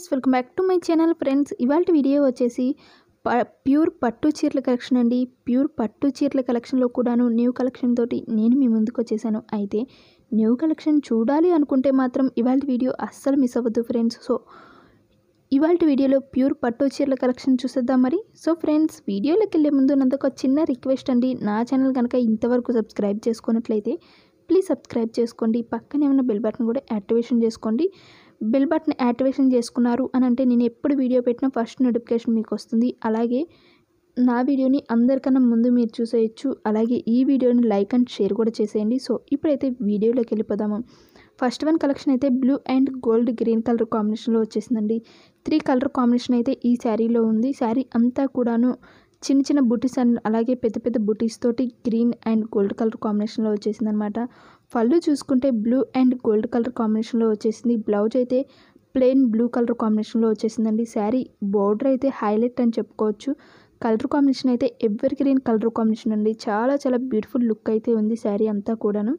welcome back to my channel friends ఇవాళ video వచ్చేసి ప ప్యూర్ పట్టు చీరల కలెక్షన్ అండి ప్యూర్ పట్టు చీరల కలెక్షన్లో కూడాను న్యూ కలెక్షన్ తోటి నేను మీ ముందుకు వచ్చేసాను అయితే న్యూ కలెక్షన్ చూడాలి అనుకుంటే మాత్రం ఇవాళ వీడియో అస్సలు మిస్ అవ్వద్దు ఫ్రెండ్స్ సో ఇవాళ వీడియోలో ప్యూర్ పట్టు చీరల కలెక్షన్ చూసేద్దాం మరి సో ఫ్రెండ్స్ వీడియోలోకి వెళ్ళే ముందు నాది ఒక చిన్న రిక్వెస్ట్ అండి నా ఛానల్ కనుక ఇంతవరకు సబ్స్క్రైబ్ చేసుకున్నట్లయితే ప్లీజ్ సబ్స్క్రైబ్ చేసుకోండి పక్కనే ఉన్న బెల్ బటన్ కూడా యాక్టివేషన్ చేసుకోండి బెల్ బటన్ యాక్టివేషన్ చేసుకున్నారు అని అంటే నేను ఎప్పుడు వీడియో పెట్టినా ఫస్ట్ నోటిఫికేషన్ మీకు వస్తుంది అలాగే నా వీడియోని అందరికన్నా ముందు మీరు చూసేయచ్చు అలాగే ఈ వీడియోని లైక్ అండ్ షేర్ కూడా చేసేయండి సో ఇప్పుడైతే వీడియోలోకి వెళ్ళిపోదాము ఫస్ట్ వన్ కలెక్షన్ అయితే blue and gold green colour కాంబినేషన్లో వచ్చేసిందండి త్రీ కలర్ కాంబినేషన్ అయితే ఈ శారీలో ఉంది శారీ అంతా కూడాను చిన్న చిన్న బుటీస్ అండ్ అలాగే పెద్ద పెద్ద బుటీస్ తోటి గ్రీన్ అండ్ గోల్డ్ కలర్ కాంబినేషన్లో వచ్చేసింది అనమాట పళ్ళు చూసుకుంటే బ్లూ అండ్ గోల్డ్ కలర్ కాంబినేషన్లో వచ్చేసింది బ్లౌజ్ అయితే ప్లెయిన్ బ్లూ కలర్ కాంబినేషన్లో వచ్చేసిందండి శారీ బోర్డర్ అయితే హైలైట్ అని చెప్పుకోవచ్చు కలర్ కాంబినేషన్ అయితే ఎవర్ గ్రీన్ కలర్ కాంబినేషన్ అండి చాలా చాలా బ్యూటిఫుల్ లుక్ అయితే ఉంది శారీ అంతా కూడాను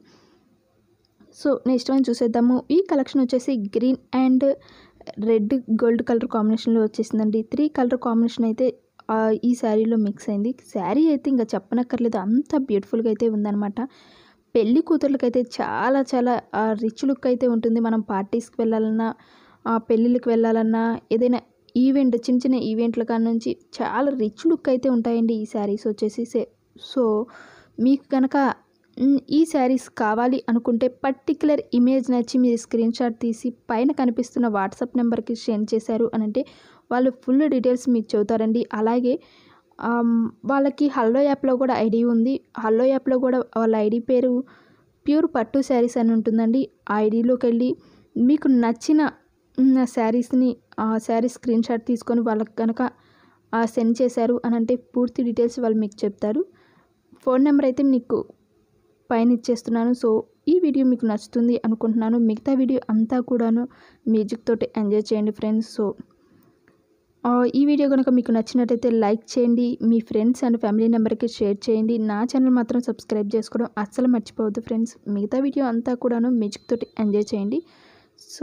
సో నెక్స్ట్ వన్ చూసేద్దాము ఈ కలెక్షన్ వచ్చేసి green and red gold colour కాంబినేషన్లో వచ్చేసిందండి త్రీ కలర్ కాంబినేషన్ అయితే ఆ, ఈ శారీలో మిక్స్ అయింది శారీ అయితే ఇంకా చెప్పనక్కర్లేదు అంత బ్యూటిఫుల్గా అయితే ఉందన్నమాట పెళ్లి కూతుర్లకైతే చాలా చాలా రిచ్ లుక్ అయితే ఉంటుంది మనం పార్టీస్కి వెళ్ళాలన్నా ఆ, పెళ్ళిళ్ళకి వెళ్ళాలన్నా ఏదైనా ఈవెంట్ చిన్న చిన్న ఈవెంట్ల కాడ నుంచి చాలా రిచ్ లుక్ అయితే ఉంటాయండి ఈ శారీస్ వచ్చేసి సే- సో మీకు కనుక మ్, ఈ శారీస్ కావాలి అనుకుంటే పర్టికులర్ ఇమేజ్ నచ్చి మీరు స్క్రీన్ షాట్ తీసి పైన కనిపిస్తున్న వాట్సాప్ నెంబర్కి సెండ్ చేశారు అని అంటే వాళ్ళు ఫుల్ డీటెయిల్స్ మీకు చెబుతారండి అలాగే ఆమ్, వాళ్ళకి హల్లో యాప్లో కూడా ఐడి ఉంది హల్లో యాప్లో కూడా వాళ్ళ ఐడి పేరు ప్యూర్ పట్టు శారీస్ అని ఉంటుందండి ఆ ఐడిలోకి వెళ్ళి మీకు నచ్చిన శారీస్ని ఆ శారీ స్క్రీన్ షాట్ తీసుకొని వాళ్ళకి కనుక సెండ్ చేశారు అని అంటే పూర్తి డీటెయిల్స్ వాళ్ళు మీకు చెప్తారు ఫోన్ నెంబర్ అయితే మీకు పైన ఇచ్చేస్తున్నాను సో ఈ వీడియో మీకు నచ్చుతుంది అనుకుంటున్నాను మిగతా వీడియో అంతా కూడాను మ్యూజిక్ తోటి ఎంజాయ్ చేయండి ఫ్రెండ్స్ సో ఆ, ఈ వీడియో కనుక మీకు నచ్చినట్టయితే లైక్ చేయండి మీ ఫ్రెండ్స్ అండ్ ఫ్యామిలీ నెంబర్కి షేర్ చేయండి నా ఛానల్ మాత్రం సబ్స్క్రైబ్ చేసుకోవడం అస్సలు మర్చిపోవద్దు ఫ్రెండ్స్ మిగతా వీడియో అంతా కూడాను మ్యూజిక్ తోటి ఎంజాయ్ చేయండి సో